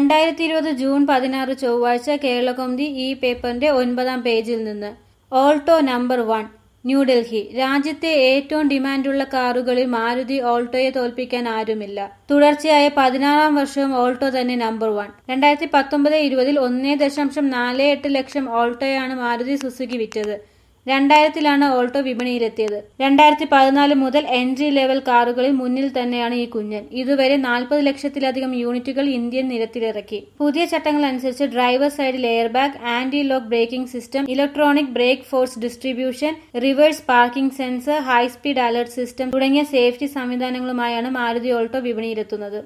രണ്ടായിരത്തി ഇരുപത് ജൂൺ പതിനാറ് ചൊവ്വാഴ്ച കേരളകൗമുദി ഈ പേപ്പറിന്റെ ഒൻപതാം പേജിൽ നിന്ന് ഓൾട്ടോ നമ്പർ വൺ ന്യൂഡൽഹി രാജ്യത്തെ ഏറ്റവും ഡിമാൻഡുള്ള കാറുകളിൽ മാരുതി ഓൾട്ടോയെ തോൽപ്പിക്കാൻ ആരുമില്ല തുടർച്ചയായ പതിനാറാം വർഷവും ഓൾട്ടോ തന്നെ നമ്പർ വൺ രണ്ടായിരത്തി പത്തൊമ്പത് ഇരുപതിൽ ഒന്നേ ദശാംശം നാല് എട്ട് ലക്ഷം ഓൾട്ടോയാണ് മാരുതി സുസുക്കി വിറ്റത് രണ്ടായിരത്തിലാണ് ഓൾട്ടോ വിപണിയിലെത്തിയത് രണ്ടായിരത്തി പതിനാല് മുതൽ എൻട്രി ലെവൽ കാറുകളിൽ മുന്നിൽ തന്നെയാണ് ഈ കുഞ്ഞൻ ഇതുവരെ നാൽപ്പത് ലക്ഷത്തിലധികം യൂണിറ്റുകൾ ഇന്ത്യൻ നിരത്തിലിറക്കി പുതിയ ചട്ടങ്ങൾ അനുസരിച്ച് ഡ്രൈവർ സൈഡിൽ air bag anti lock braking system electronic brake force distribution reverse parking sensor high speed alert system തുടങ്ങിയ സേഫ്റ്റി സംവിധാനങ്ങളുമായാണ് മാരുതി ഓൾട്ടോ വിപണിയിലെത്തുന്നത്